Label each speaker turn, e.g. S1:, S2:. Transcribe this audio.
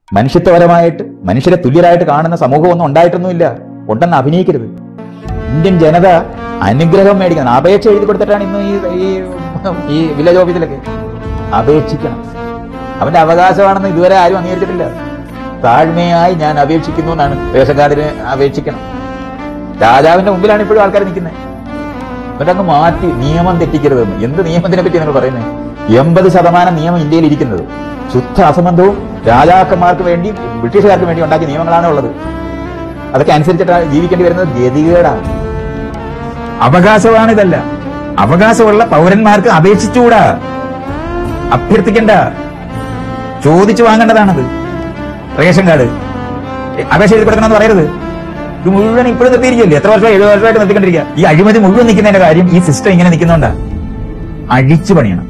S1: മനുഷ്യത്വപരമായിട്ട് മനുഷ്യരെ തുല്യരായിട്ട് കാണുന്ന സമൂഹമൊന്നും ഉണ്ടായിട്ടൊന്നുമില്ല ഉണ്ടെന്ന് അഭിനയിക്കരുത് ഇന്ത്യൻ ജനത അനുഗ്രഹം മേടിക്കണം അപേക്ഷ എഴുതി കൊടുത്തിട്ടാണ് ഇന്ന് ഈ ഈ- ഈ വില്ലേജ് ഓഫീസിലൊക്കെ അപേക്ഷിക്കണം അവന്റെ അവകാശമാണെന്ന് ഇതുവരെ ആരും അംഗീകരിച്ചിട്ടില്ല താഴ്മയായി ഞാൻ അപേക്ഷിക്കുന്നു എന്നാണ് റേഷൻ കാർഡിന് അപേക്ഷിക്കണം രാജാവിന്റെ മുമ്പിലാണ് ഇപ്പോഴും ആൾക്കാർ നിൽക്കുന്നത് എന്നിട്ട് അങ്ങ് മാറ്റി നിയമം തെറ്റിക്കരുതെന്ന് എന്ത് നിയമത്തിനെ പറ്റി നിങ്ങൾ പറയുന്നത് എൺപത് ശതമാനം നിയമം ഇന്ത്യയിൽ ഇരിക്കുന്നത് ശുദ്ധ അസംബന്ധവും രാജാക്കന്മാർക്ക് വേണ്ടി ബ്രിട്ടീഷുകാർക്ക് വേണ്ടി ഉണ്ടാക്കിയ നിയമങ്ങളാണ് ഉള്ളത് അതൊക്കെ അനുസരിച്ചിട്ട് ജീവിക്കേണ്ടി വരുന്നത് ഗതികേടാണ് അവകാശമാണ് ഇതല്ല അവകാശമുള്ള പൗരന്മാർക്ക് അപേക്ഷിച്ചുകൂടാ അഭ്യർത്ഥിക്കണ്ട ചോദിച്ചു വാങ്ങേണ്ടതാണത് റേഷൻ കാർഡ് എ, അപേക്ഷ എഴുതി കൊടുക്കണമെന്ന് പറയരുത് ഇത് മുഴുവൻ ഇപ്പോഴും നിർത്തിയിരിക്കില്ലേ എത്ര വർഷം എഴുപത് വർഷമായിട്ട് നിർത്തിക്കൊണ്ടിരിക്കുക ഈ അഴിമതി മുഴുവൻ നിൽക്കുന്നതിന്റെ കാര്യം ഈ സിസ്റ്റം ഇങ്ങനെ നിൽക്കുന്നുണ്ടാ അഴിച്ചു പണിയണം